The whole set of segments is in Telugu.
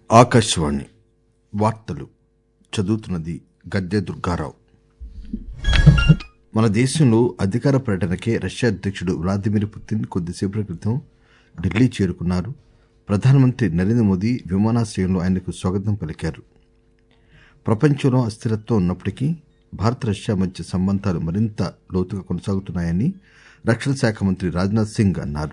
ఆకాశవాణి వార్తలు చదువుతున్నది గద్దె దుర్గారావు మన దేశంలో అధికార పర్యటనకే రష్యా అధ్యక్షుడు వ్లాదిమిర్ పుతిన్ కొద్దిసేపటి క్రితం ఢిల్లీ చేరుకున్నారు ప్రధానమంత్రి నరేంద్ర మోదీ విమానాశ్రయంలో ఆయనకు స్వాగతం పలికారు ప్రపంచంలో అస్థిరత్వం ఉన్నప్పటికీ భారత్ రష్యా మధ్య సంబంధాలు మరింత లోతుగా కొనసాగుతున్నాయని రక్షణ శాఖ మంత్రి రాజ్నాథ్ సింగ్ అన్నారు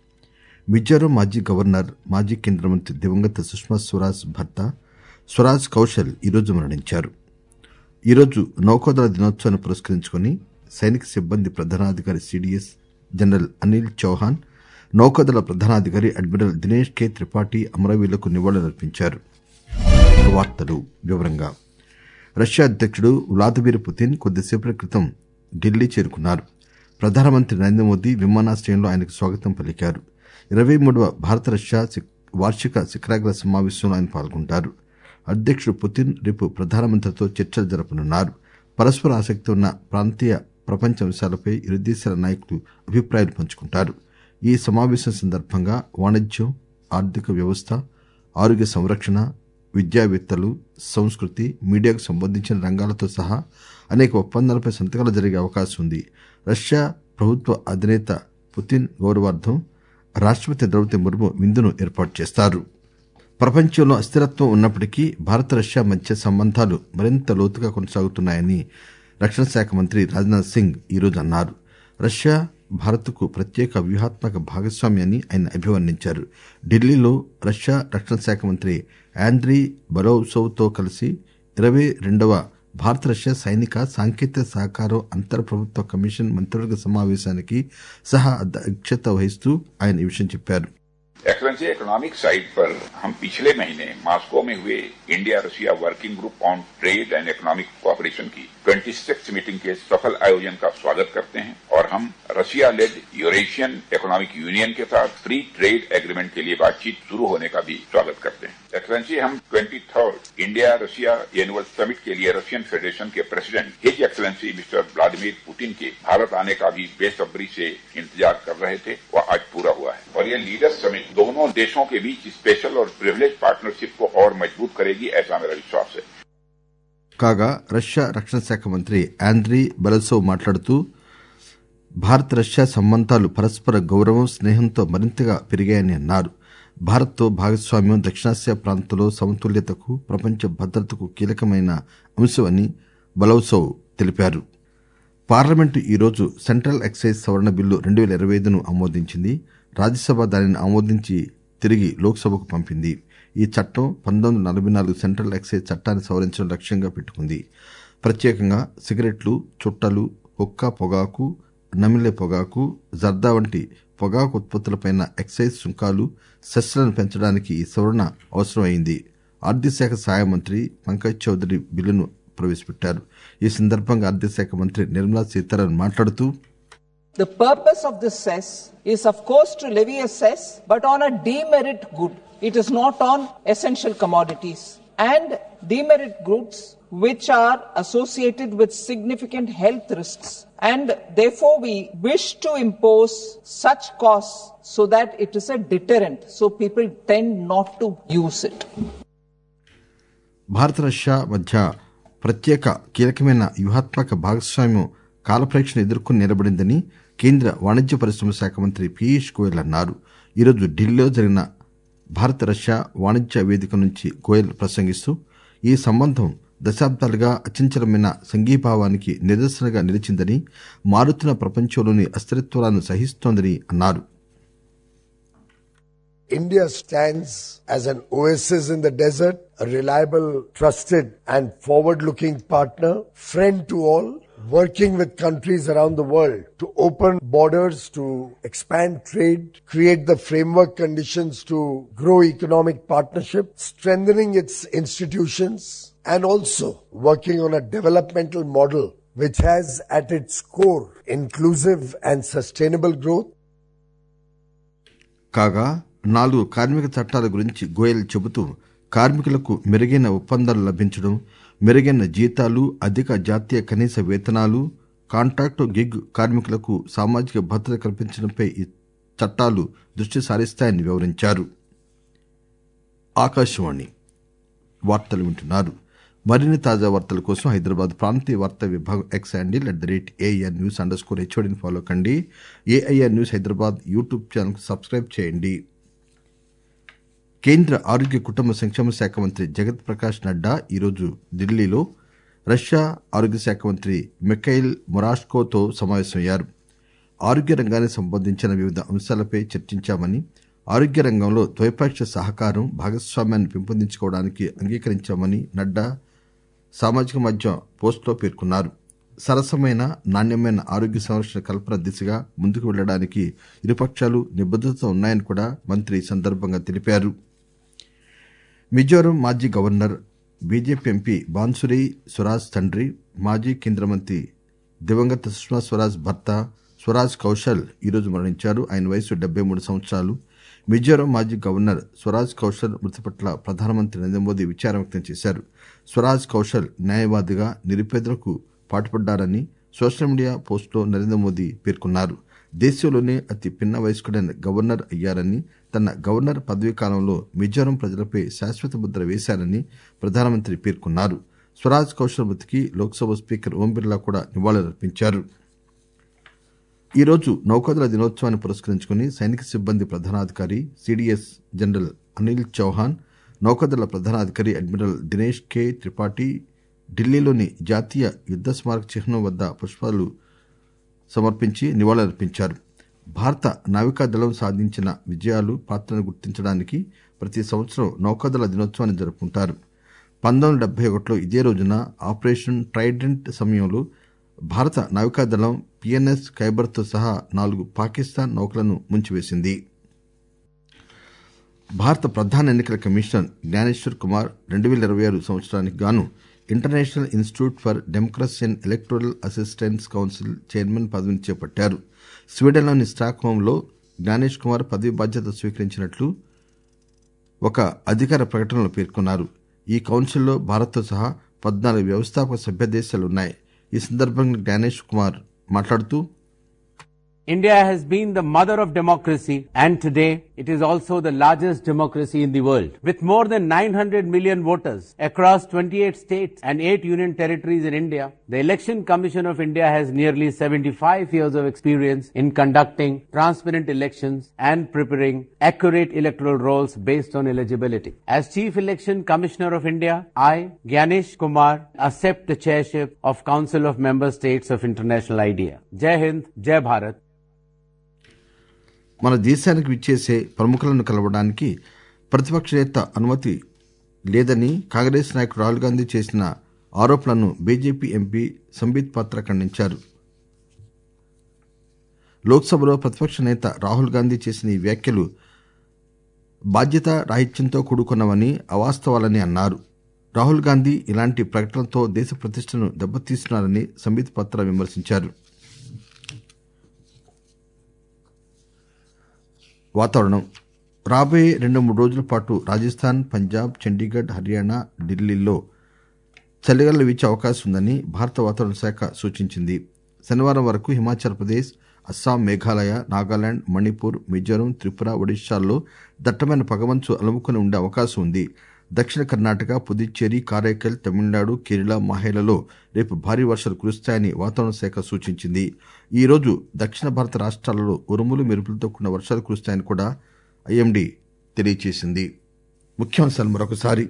మిజోరాం మాజీ గవర్నర్ మాజీ కేంద్ర మంత్రి దివంగత సుష్మా స్వరాజ్ భర్త స్వరాజ్ కౌశల్ ఈరోజు మరణించారు ఈరోజు నౌకాదళ దినోత్సవాన్ని పురస్కరించుకుని సైనిక సిబ్బంది ప్రధానాధికారి సిడిఎస్ జనరల్ అనిల్ చౌహాన్ నౌకాదళ ప్రధానాధికారి అడ్మిరల్ దినేష్ కె త్రిపాఠి అమరవీరులకు నివాళులర్పించారు వార్తలు వివరంగా రష్యా అధ్యక్షుడు వ్లాదిమిర్ పుతిన్ కొద్దిసేపటి క్రితం ఢిల్లీ చేరుకున్నారు ప్రధానమంత్రి నరేంద్ర మోదీ విమానాశ్రయంలో ఆయనకు స్వాగతం పలికారు ఇరవై మూడవ భారత రష్యా వార్షిక శిఖరాగ్ర సమావేశంలో ఆయన పాల్గొంటారు అధ్యక్షుడు పుతిన్ రేపు ప్రధానమంత్రితో చర్చలు జరపనున్నారు పరస్పర ఆసక్తి ఉన్న ప్రాంతీయ ప్రపంచ అంశాలపై ఇరు దేశాల నాయకులు అభిప్రాయాలు పంచుకుంటారు ఈ సమావేశం సందర్భంగా వాణిజ్యం ఆర్థిక వ్యవస్థ ఆరోగ్య సంరక్షణ విద్యావేత్తలు సంస్కృతి మీడియాకు సంబంధించిన రంగాలతో సహా అనేక ఒప్పందాలపై సంతకాలు జరిగే అవకాశం ఉంది రష్యా ప్రభుత్వ అధినేత పుతిన్ గౌరవార్థం రాష్టపతి ద్రౌపది ముర్ము విందును ఏర్పాటు చేస్తారు ప్రపంచంలో అస్థిరత్వం ఉన్నప్పటికీ భారత్ రష్యా మధ్య సంబంధాలు మరింత లోతుగా కొనసాగుతున్నాయని రక్షణ శాఖ మంత్రి రాజ్నాథ్ సింగ్ ఈరోజు అన్నారు రష్యా భారత్కు ప్రత్యేక వ్యూహాత్మక భాగస్వామి అని ఆయన అభివర్ణించారు ఢిల్లీలో రష్యా రక్షణ శాఖ మంత్రి ఆంద్రీ బరోసోవ్ తో కలిసి ఇరవై రెండవ భారత రష్యా సైనిక సాంకేతిక సహకారం అంతర్ ప్రభుత్వ కమిషన్ మంత్రివర్గ సమావేశానికి సహా అధ్యక్షత వహిస్తూ ఆయన ఈ విషయం చెప్పారు एक्सलेंसी इकोनॉमिक साइड पर हम पिछले महीने मॉस्को में हुए India Russia working group on trade and economic cooperation की ट्वेंटी मीटिंग के सफल आयोजन का स्वागत करते हैं और हम Russia led Eurasian economic union के साथ फ्री ट्रेड एग्रीमेंट के लिए बातचीत शुरू होने का भी स्वागत करते हैं एक्सलेंसी हम twenty third India Russia annual summit के लिए रशियन फेडरेशन के president his excellency mister Vladimir Putin के भारत आने का भी बेसब्री से इंतजार कर रहे थे वह आज पूरा हुआ है और यह लीडर्स समिट दोनों देशों के बीच स्पेशल और प्रिविलेज पार्टनरशिप को और मजबूत करेगी ऐसा मेरा विश्वास है కాగా రష్యా రక్షణ శాఖ మంత్రి ఆంద్రీ బెలసోవ్ మాట్లాడుతూ భారత్ రష్యా సంబంధాలు పరస్పర గౌరవం స్నేహంతో మరింతగా పెరిగాయని అన్నారు భారత్తో భాగస్వామ్యం దక్షిణాసియా ప్రాంతంలో సమతుల్యతకు ప్రపంచ భద్రతకు కీలకమైన అంశమని బలౌసోవ్ తెలిపారు పార్లమెంటు ఈరోజు సెంట్రల్ ఎక్సైజ్ సవరణ బిల్లు రెండు పేల ఇరవై ఐదును ఆమోదించింది రాజ్యసభ దానిని ఆమోదించి తిరిగి లోక్సభకు పంపింది ఈ చట్టం పంతొమ్మిది వందల నలభై నాలుగు సెంట్రల్ ఎక్సైజ్ చట్టాన్ని సవరించడం లక్ష్యంగా పెట్టుకుంది ప్రత్యేకంగా సిగరెట్లు చుట్టలు హుక్కా పొగాకు నమిలే పొగాకు జర్దా వంటి పొగాకు ఉత్పత్తులపై ఎక్సైజ్ సుంకాలు సెస్లను పెంచడానికి ఈ సవరణ అవసరమైంది ఆర్థిక శాఖ సహాయ మంత్రి పంకజ్ చౌదరి బిల్లును ప్రవేశపెట్టారు ఈ సందర్భంగా ఆర్థిక శాఖ మంత్రి నిర్మలా సీతారామన్ మాట్లాడుతూ The purpose of this cess is, of course, to levy a cess, but on a demerit good. It is not on essential commodities. And demerit goods which are associated with significant health risks. And therefore, we wish to impose such costs so that it is a deterrent, so people tend not to use it. భారత రష్యా మధ్య ప్రత్యేక కీలకమైన వ్యూహాత్మక భాగస్వామ్యం కాలప్రేక్షను ఎదుర్కొని నిలబడిందని కేంద్ర వాణిజ్య పరిశ్రమ శాఖ మంత్రి పీయూష్ గోయల్ అన్నారు ఈరోజు ఢిల్లీలో జరిగిన భారత రష్యా వాణిజ్య వేదిక నుంచి గోయల్ ప్రసంగిస్తూ ఈ సంబంధం దశాబ్దాలుగా అచంచలమైన సంఘీభావానికి నిదర్శనగా నిలిచిందని మారుతున్న ప్రపంచంలోని అస్థిరత్వాలను సహిస్తోందని అన్నారు India stands as an oasis in the desert, a reliable, trusted, and forward looking partner, friend to all, working with countries around the world to open borders, to expand trade, create the framework conditions to grow economic partnership, strengthening its institutions, and also working on a developmental model which has at its core inclusive and sustainable growth. కాగా నాలుగు కార్మిక చట్టాల గురించి గోయల్ చెబుతూ కార్మికులకు మెరుగైన ఒప్పందాలు లభించడం మెరుగైన జీతాలు అధిక జాతీయ కనీస వేతనాలు కాంట్రాక్టు గిగ్ కార్మికులకు సామాజిక భద్రత కల్పించడంపై ఈ చట్టాలు దృష్టి సారిస్తాయని వివరించారు ఆకాశవాణి వార్తలు వింటున్నారు మరిన్ని తాజా వార్తల కోసం హైదరాబాద్ ప్రాంతీయ వార్తా విభాగం X handle at the rate AIR news underscore స్కోర్ హెచ్ఓడిని ఫాలో కండి AIR news Hyderabad YouTube channel subscribe చేయండి కేంద్ర ఆరోగ్య కుటుంబ సంక్షేమ శాఖ మంత్రి జగత్ ప్రకాష్ నడ్డా ఈరోజు ఢిల్లీలో రష్యా ఆరోగ్య శాఖ మంత్రి మిఖైల్ మొరాష్కోతో సమావేశమయ్యారు ఆరోగ్య రంగానికి సంబంధించిన వివిధ అంశాలపై చర్చించామని ఆరోగ్య రంగంలో ద్వైపాక్షిక సహకారం భాగస్వామ్యాన్ని పెంపొందించుకోవడానికి అంగీకరించామని నడ్డా సామాజిక మాధ్యమ పోస్టులో పేర్కొన్నారు సరసమైన నాణ్యమైన ఆరోగ్య సంరక్షణ కల్పన దిశగా ముందుకు వెళ్లడానికి ఇరుపక్షాలు నిబద్దతతో ఉన్నాయని కూడా మంత్రి ఈ సందర్భంగా తెలిపారు మిజోరం మాజీ governor BJP MP Bansuri Swaraj తండ్రి మాజీ కేంద్ర మంత్రి దివంగత సుష్మా స్వరాజ్ భర్త స్వరాజ్ కౌశల్ ఈరోజు మరణించారు ఆయన వయసు డెబ్బై మూడు సంవత్సరాలు మిజోరం మాజీ గవర్నర్ స్వరాజ్ కౌశల్ మృతి పట్ల ప్రధానమంత్రి నరేంద్ర మోదీ విచారం వ్యక్తం చేశారు స్వరాజ్ కౌశల్ న్యాయవాదిగా నిరుపేదలకు పాటుపడ్డారని సోషల్ మీడియా పోస్టులో నరేంద్ర మోదీ పేర్కొన్నారు దేశంలోనే అతి పిన్న వయస్కుడైన గవర్నర్ అయ్యారని తన గవర్నర్ పదవీ కాలంలో మిజోరం ప్రజలపై శాశ్వత ముద్ర వేశారని ప్రధానమంత్రి పేర్కొన్నారు స్వరాజ్ కౌశల్ మృతికి లోక్సభ స్పీకర్ ఓం బిర్లా కూడా నివాళులర్పించారు ఈరోజు నౌకాదళ దినోత్సవాన్ని పురస్కరించుకుని సైనిక సిబ్బంది ప్రధానాధికారి సిడిఎస్ జనరల్ అనిల్ చౌహాన్ నౌకాదళ ప్రధానాధికారి అడ్మిరల్ దినేష్ కె త్రిపాఠి ఢిల్లీలోని జాతీయ యుద్ద స్మారక చిహ్నం వద్ద పుష్పాలు సమర్పించి నివాళులర్పించారు భారత నావికాదళం సాధించిన విజయాలు పాత్రను గుర్తించడానికి ప్రతి సంవత్సరం నౌకాదళ దినోత్సవాన్ని జరుపుకుంటారు పంతొమ్మిది వందల డెబ్బై ఒకటిలో ఇదే రోజున ఆపరేషన్ ట్రైడెంట్ సమయంలో భారత నావికాదళం పిఎన్ఎస్ ఖైబర్తో సహా నాలుగు పాకిస్తాన్ నౌకలను ముంచివేసింది భారత ప్రధాన ఎన్నికల కమిషనర్ జ్ఞానేశ్వర్ కుమార్ రెండు వేల ఇరవై ఆరు సంవత్సరానికి గాను international institute for democracy and electoral assistance council chairman పదవిని చేపట్టారు స్వీడన్లోని స్టాక్హోమ్లో జ్ఞానేష్ కుమార్ పదవి బాధ్యత స్వీకరించినట్లు ఒక అధికార ప్రకటనలో పేర్కొన్నారు ఈ కౌన్సిల్లో భారత్తో సహా పద్నాలుగు వ్యవస్థాపక సభ్య దేశాలున్నాయి ఈ సందర్భంగా జ్ఞానేష్ కుమార్ మాట్లాడుతూ India has been the mother of democracy and today it is also the largest democracy in the world. With more than 900 million voters across 28 states and 8 union territories in India, the Election Commission of India has nearly 75 years of experience in conducting transparent elections and preparing accurate electoral rolls based on eligibility. As Chief Election Commissioner of India, I, Gyanesh Kumar, accept the chairship of Council of Member States of International IDEA. Jai Hind, Jai Bharat. మన దేశానికి విచ్చేసే ప్రముఖులను కలవడానికి ప్రతిపక్ష నేత అనుమతి లేదని కాంగ్రెస్ నాయకుడు రాహుల్ గాంధీ చేసిన ఆరోపణలను బీజేపీ ఎంపీ సంబిత్ పాత్ర ఖండించారు లోక్సభలో ప్రతిపక్ష నేత రాహుల్ గాంధీ చేసిన ఈ వ్యాఖ్యలు బాధ్యత రాహిత్యంతో కూడుకున్నవని అవాస్తవాలని అన్నారు రాహుల్ గాంధీ ఇలాంటి ప్రకటనలతో దేశ ప్రతిష్టను దెబ్బతీస్తున్నారని సంబిత్ పాత్ర విమర్శించారు వాతావరణం రాబోయే రెండు మూడు రోజుల పాటు రాజస్థాన్ పంజాబ్ చండీగఢ్ హర్యానా ఢిల్లీల్లో చలిగాలు వీచే అవకాశం ఉందని భారత వాతావరణ శాఖ సూచించింది శనివారం వరకు హిమాచల్ ప్రదేశ్ అస్సాం మేఘాలయ నాగాలాండ్ మణిపూర్ మిజోరం త్రిపుర ఒడిశాల్లో దట్టమైన పొగమంచు అలుముకుని ఉండే అవకాశం ఉంది దక్షిణ కర్ణాటక పుదుచ్చేరి కారైకల్ తమిళనాడు కేరళ మాహేలలో రేపు భారీ వర్షాలు కురుస్తాయని వాతావరణ శాఖ సూచించింది ఈ రోజు దక్షిణ భారత రాష్ట్రాలలో ఉరుములు మెరుపులతో కూడిన వర్షాలు కురుస్తాయని కూడా ఐఎండీ తెలియజేసింది ముఖ్యాంశాలు మరొకసారి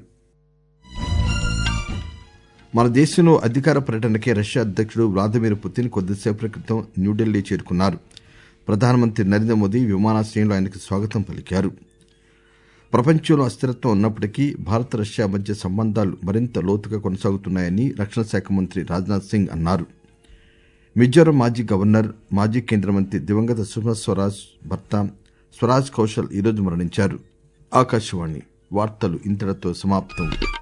మన దేశంలో అధికార పర్యటనకే రష్యా అధ్యక్షుడు వ్లాదిమిర్ పుతిన్ కొద్దిసేపటి క్రితం న్యూఢిల్లీ చేరుకున్నారు ప్రధానమంత్రి నరేంద్ర మోదీ విమానాశ్రయంలో ఆయనకు స్వాగతం పలికారు ప్రపంచంలో అస్థిరత్వం ఉన్నప్పటికీ భారత్ రష్యా మధ్య సంబంధాలు మరింత లోతుగా కొనసాగుతున్నాయని రక్షణ శాఖ మంత్రి రాజ్నాథ్ సింగ్ అన్నారు మిజోరం మాజీ గవర్నర్ మాజీ కేంద్ర మంత్రి దివంగత సుష్మా స్వరాజ్ భర్త స్వరాజ్ కౌశల్ ఈరోజు మరణించారు ఆకాశవాణి వార్తలు ఇంతటితో సమాప్తం